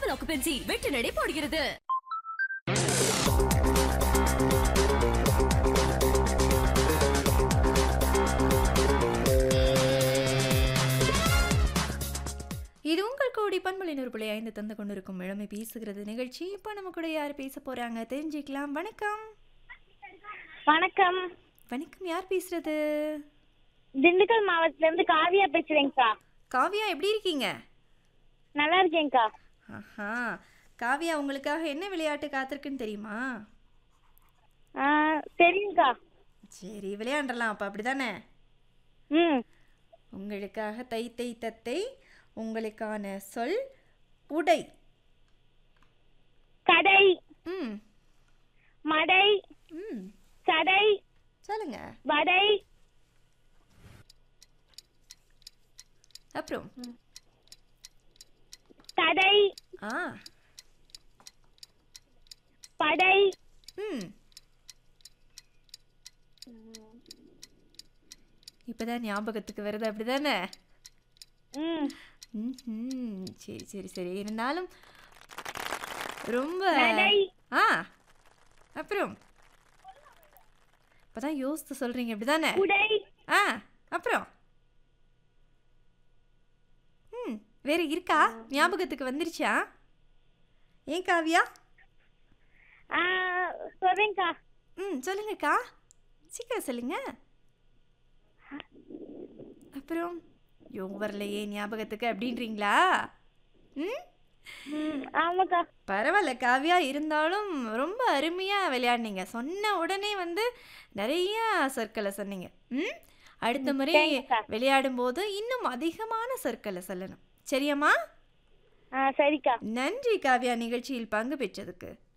Double occupancy வெற்றி நடை போடுகிறது இது உங்கள் கோடி பண்பலை நூறு ஐந்து தந்து கொண்டிருக்கும் இளமை பேசுகிறது நிகழ்ச்சி இப்போ நம்ம கூட யார் பேச போறாங்க தெரிஞ்சுக்கலாம் வணக்கம் வணக்கம் வணக்கம் யார் பேசுறது திண்டுக்கல் மாவட்டத்துல இருந்து காவியா பேசுறேங்கக்கா காவியா எப்படி இருக்கீங்க நல்லா இருக்கேங்கக்கா ஆஹா காவியா உங்களுக்காக என்ன விளையாட்டு காத்திருக்குன்னு தெரியுமா ஆ, தெரியுங்கக்கா சரி விளையாண்டலாம் அப்போ அப்படிதானே ம் உங்களுக்காக தை தை தத்தை உங்களுக்கான சொல் உடை கடை ம் மடை ம் சடை சொல்லுங்க வடை அப்புறம் தடை ஆ படை ம் இப்போதான் ஞாபகத்துக்கு வருது அப்படிதானே ம் ம்ஹும். சரி சரி சரி இருந்தாலும் ரொம்ப நடை ஆ அப்புறம் இப்போதான் யோசித்து சொல்றீங்க அப்படிதானே உடை ஆ அப்புறம் ம் வேற இருக்கா ஞாபகத்துக்கு வந்துருச்சா ஏன் காவியா ஆ, சொல்றேங்கக்கா ம் சொல்லுங்கக்கா சீக்கிரம் சொல்லுங்க அப்புறம் யோ வரலையே ஞாபகத்துக்கு அப்படின்றீங்களா ம் ம் ஆமாக்கா பரவாயில்ல காவியா இருந்தாலும் ரொம்ப அருமையாக விளையாடினீங்க சொன்ன உடனே வந்து நிறைய சொற்களை சொன்னீங்க ம் அடுத்த முறை தேங்க்ஸ்க்கா. விளையாடும் போது இன்னும் அதிகமான சொற்களை சொல்லணும் சரியாம்மா ஆ சரிக்கா நன்றி காவியா நிகழ்ச்சியில் பங்கு பெற்றதுக்கு